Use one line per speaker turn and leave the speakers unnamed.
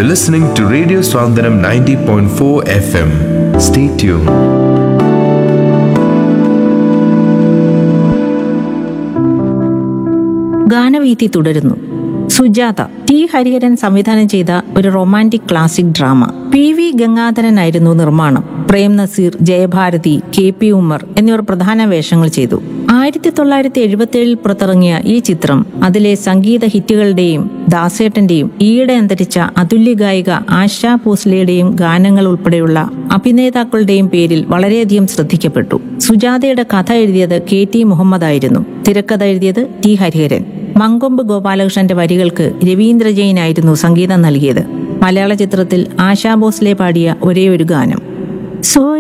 You're listening to Radio Swandanam 90.4 FM. Stay tuned.
ഗാനവീതി തുടരുന്നു Sujatha T Hariharan സംവിധാനം ചെയ്ത ഒരു romantic classic drama P V ഗംഗാധരനായിരുന്നു നിർമ്മാണം പ്രേം നസീർ ജയഭാരതി കെ പി ഉമ്മർ എന്നിവർ പ്രധാന വേഷങ്ങൾ ചെയ്തു ആയിരത്തി തൊള്ളായിരത്തി എഴുപത്തി ഏഴിൽ പുറത്തിറങ്ങിയ ഈ ചിത്രം അതിലെ സംഗീത ഹിറ്റുകളുടെയും ദാസേട്ടന്റെയും ഈയിടെ അന്തരിച്ച അതുല്യ ഗായിക ആശാ ഭോസ്ലെയുടെയും ഗാനങ്ങൾ ഉൾപ്പെടെയുള്ള അഭിനേതാക്കളുടെയും പേരിൽ വളരെയധികം ശ്രദ്ധിക്കപ്പെട്ടു സുജാതയുടെ കഥ എഴുതിയത് കെ ടി മുഹമ്മദ് ആയിരുന്നു തിരക്കഥ എഴുതിയത് ടി ഹരിഹരൻ മങ്കൊമ്പ് ഗോപാലകൃഷ്ണന്റെ വരികൾക്ക് രവീന്ദ്ര ജെയിനായിരുന്നു സംഗീതം നൽകിയത് മലയാള ചിത്രത്തിൽ ആശാ ഭോസ്ലെ പാടിയ ഒരേ ഒരു ഗാനം സോ